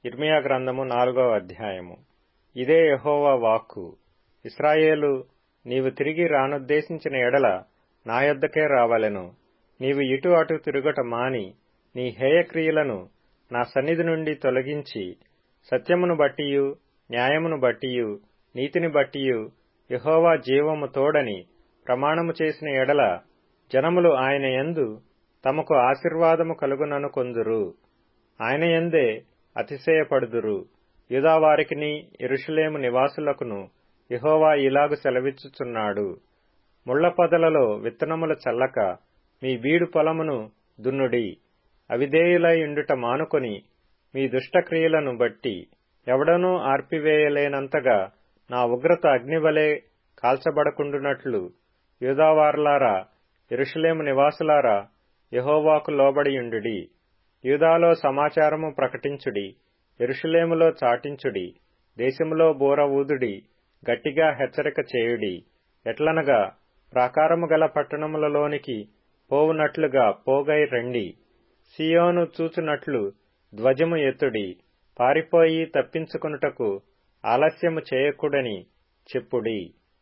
ఇర్మియా గ్రంథము నాలుగవ అధ్యాయము ఇదే యెహోవా వాక్కు ఇస్రాయేలు నీవు తిరిగి రానుద్దేశించిన ఎడల నా యొద్దకే రావలెను నీవు ఇటు అటు తిరుగుట మాని నీ హేయక్రియలను నా సన్నిధి నుండి తొలగించి సత్యమును బట్టియు న్యాయమును బట్టియు నీతిని బట్టియు యెహోవా జీవము తోడని ప్రమాణము చేసిన ఎడల జనములు ఆయన యందు తమకు ఆశీర్వాదము కలుగుననుకొందురు ఆయన యందే అతిశయపడుదురు యూదావారికిని యెరూషలేము నివాసులకును యెహోవా ఇలాగు సెలవిచ్చుచున్నాడు ముళ్ల పొదలలో విత్తనములు చల్లక మీ బీడు పొలమును దున్నుడి అవిధేయులై ఉండుట మానుకొని మీ దుష్టక్రియలను బట్టి ఎవడనూ ఆర్పివేయలేనంతగా నా ఉగ్రత అగ్నివలే కాల్చబడకుండునట్లు యూదావార్లారా యెరూషలేము నివాసులారా యెహోవాకు లోబడియుండుడి యూదాలో సమాచారము ప్రకటించుడి యెరూషలేములో చాటించుడి దేశములో బూర ఊదుడి గట్టిగా హెచ్చరిక చేయుడి ఎట్లనగా ప్రాకారము గల పట్టణములలోనికి పోవునట్లుగా పోగై రండి సియోను చూచునట్లు ధ్వజము ఎత్తుడి పారిపోయి తప్పించుకొనుటకు ఆలస్యము చేయకుడని చెప్పుడి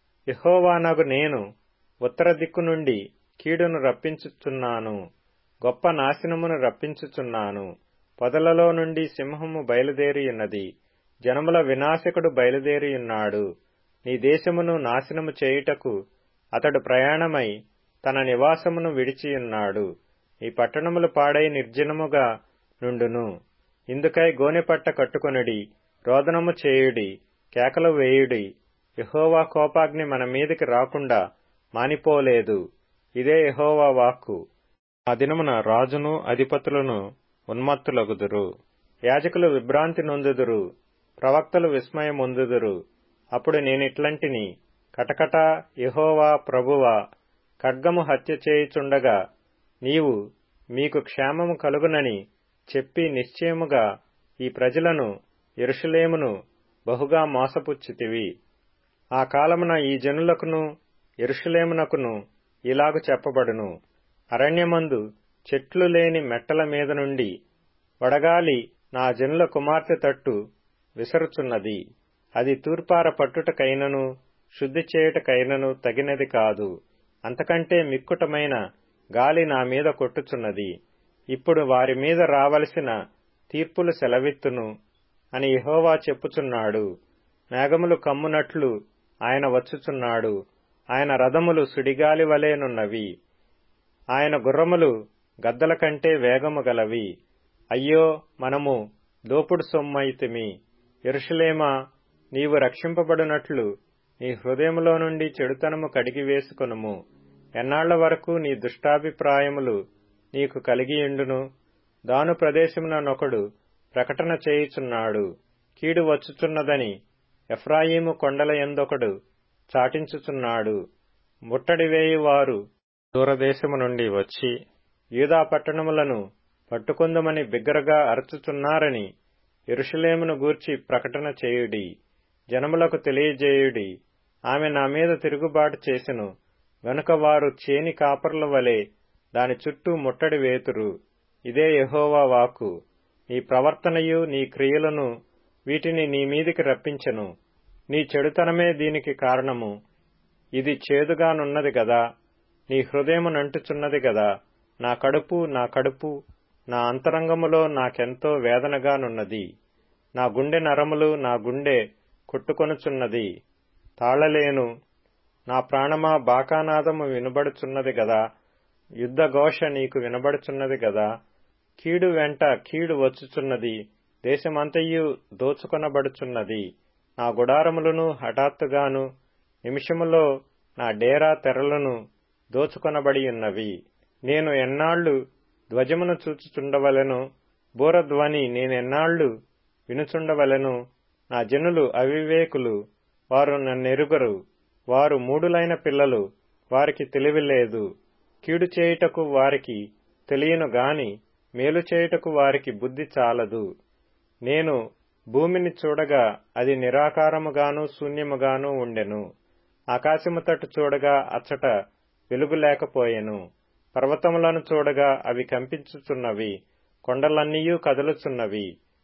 యహోవానగు నేను ఉత్తర దిక్కు నుండి కీడును రప్పించుచున్నాను గొప్ప నాశనమును రప్పించుచున్నాను పొదలలో నుండి సింహము బయలుదేరియున్నది జనముల వినాశకుడు బయలుదేరియున్నాడు నీ దేశమును నాశనము చేయుటకు అతడు ప్రయాణమై తన నివాసమును విడిచియున్నాడు ఈ పట్టణములు పాడై నిర్జనముగా నుండును ఇందుకై గోనెపట్ట కట్టుకొనుడి రోదనము చేయుడి కేకలు వేయుడి యహోవా కోపాగ్ని మన మీదికి రాకుండా మానిపోలేదు ఇదే యహోవా వాక్కు ఆ దినమున రాజును అధిపతులను ఉన్మత్తులగుదురు యాజకులు విభ్రాంతి నొందుదురు ప్రవక్తలు విస్మయమొందుదురు అప్పుడు నేనిట్లంటిని కటకట యహోవా ప్రభువా ఖడ్గము హత్య చేయుచుండగా నీవు మీకు క్షేమము కలుగునని చెప్పి నిశ్చయముగా ఈ ప్రజలను ఎరుషలేమును బహుగా మోసపుచ్చితివి ఆ కాలమున ఈ జనులకును ఎరుషలేమునకును ఇలాగు చెప్పబడును అరణ్యమందు చెట్లు లేని మెట్టల మీద నుండి వడగాలి నా జనుల కుమార్తె తట్టు విసరుచున్నది అది తూర్పార పట్టుటకైనను శుద్ధి చేయుటకైనను తగినది కాదు అంతకంటే మిక్కుటమైన గాలి నా మీద కొట్టుచున్నది ఇప్పుడు వారి మీద రావలసిన తీర్పులు సెలవిత్తును అని యహోవా చెప్పుచున్నాడు మేఘములు కమ్మునట్లు ఆయన వచ్చుచున్నాడు ఆయన రథములు సుడిగాలి వలెనున్నవి ఆయన గుర్రములు గద్దల కంటే వేగము గలవి అయ్యో మనము దోపుడు సొమ్మైతిమి ఎరుషలేమా నీవు రక్షింపబడినట్లు నీ హృదయములో నుండి చెడుతనము కడిగి వేసుకొనుము ఎన్నాళ్ల వరకు నీ దుష్టాభిప్రాయములు నీకు కలిగియుండును దాను ప్రదేశముననొకడు ప్రకటన చేయుచున్నాడు కీడు వచ్చుచున్నదని ఎఫ్రాయిము కొండల ఎందొకడు చాటించుచున్నాడు ముట్టడివేయువారు దూరదేశము నుండి వచ్చి యూదా పట్టణములను పట్టుకుందమని బిగ్గరగా అరచుచున్నారని ఎరుషలేమును గూర్చి ప్రకటన చేయుడి జనములకు తెలియజేయుడి ఆమె నా మీద తిరుగుబాటు చేసెను గనుక వారు చేని కాపర్ల వలె దాని చుట్టూ ముట్టడి వేతురు ఇదే యహోవా వాకు నీ ప్రవర్తనయు నీ క్రియలను వీటిని నీ మీదికి రప్పించెను నీ చెడుతనమే దీనికి కారణము ఇది చేదుగానున్నది గదా నీ హృదయమునంటుచున్నది గదా నా కడుపు నా కడుపు నా అంతరంగములో నాకెంతో వేదనగానున్నది నా గుండె నరములు నా గుండె కొట్టుకొనుచున్నది తాళలేను నా ప్రాణమా బాకానాదము వినబడుచున్నది గదా యుద్ధఘోష నీకు వినబడుచున్నది గదా కీడు వెంట కీడు వచ్చుచున్నది దేశమంతయు దోచుకొనబడుచున్నది నా గుడారములను హఠాత్తుగాను నిమిషములో నా డేరా తెరలను దోచుకొనబడియున్నవి నేను ఎన్నాళ్లు ధ్వజమును చూచుచుండవలెను బూరధ్వని నేనెన్నాళ్లు వినుచుండవలెను నా జనులు అవివేకులు వారు నన్నెరుగరు వారు మూడులైన పిల్లలు వారికి తెలివి లేదు కీడు చేయుటకు వారికి తెలియను గాని మేలు చేయుటకు వారికి బుద్ధి చాలదు నేను భూమిని చూడగా అది నిరాకారముగాను శూన్యముగాను ఉండెను ఆకాశము తట్టు చూడగా అచ్చట వెలుగు లేకపోయెను పర్వతములను చూడగా అవి కంపించుచున్నవి కొండలన్నీయూ కదులుచున్నవి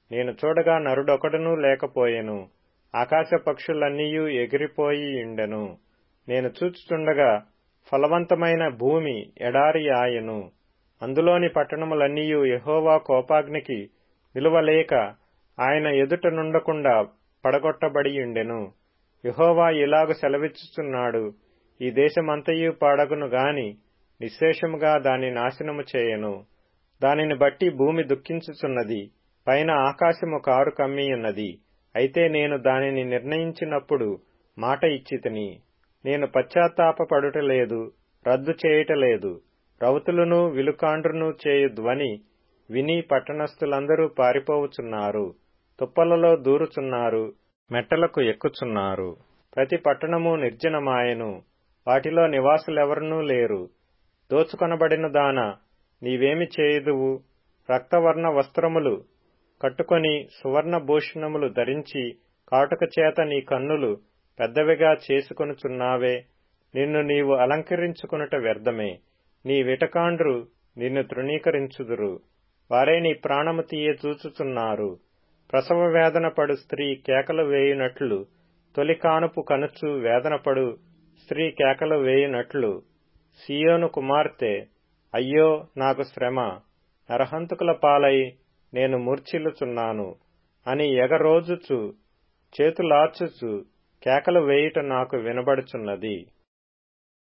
నేను చూడగా నరుడొకడునూ లేకపోయెను ఆకాశ పక్షులన్నీయూ ఎగిరిపోయి ఉండెను నేను చూచుచుండగా ఫలవంతమైన భూమి ఎడారి ఆయెను అందులోని పట్టణములన్నీయూ యహోవా కోపాగ్నికి నిలువలేక ఆయన ఎదుట నుండకుండా పడగొట్టబడియుండెను యహోవా ఇలాగు సెలవిచ్చుచున్నాడు ఈ దేశమంతయు పాడగును గాని నిశ్శేషముగా దాని నాశనము చేయను దానిని బట్టి భూమి దుఃఖించుచున్నది పైన ఆకాశము కారు కమ్మియున్నది అయితే నేను దానిని నిర్ణయించినప్పుడు మాట ఇచ్చితిని నేను పశ్చాత్తాపపడుటలేదు రద్దు చేయుటలేదు రౌతులను విలుకాండ్రును చేయు ధ్వని విని పట్టణస్థులందరూ పారిపోవుచున్నారు తుప్పలలో దూరుచున్నారు మెట్టలకు ఎక్కుచున్నారు ప్రతి పట్టణము నిర్జనమాయెను వాటిలో నివాసులెవరనూ లేరు దోచుకొనబడిన దాన నీవేమి చేయుదువు రక్తవర్ణ వస్త్రములు కట్టుకొని సువర్ణ భూషణములు ధరించి కాటుక చేత నీ కన్నులు పెద్దవిగా చేసుకొనుచున్నావే నిన్ను నీవు అలంకరించుకునుట వ్యర్థమే నీ విటకాండ్రు నిన్ను తృణీకరించుదురు వారే నీ ప్రాణము తీయ చూచుచున్నారు ప్రసవ వేదన పడు స్త్రీ కేకలు వేయునట్లు తొలి కానుపు కనుచు వేదనపడు స్త్రీ కేకలు వేయునట్లు సియోను కుమార్తె అయ్యో నాకు శ్రమ నరహంతుకుల పాలై నేను మూర్ఛిల్లుచున్నాను అని ఎగరోజుచు చేతులార్చుచు కేకలు వేయుట నాకు వినబడుచున్నది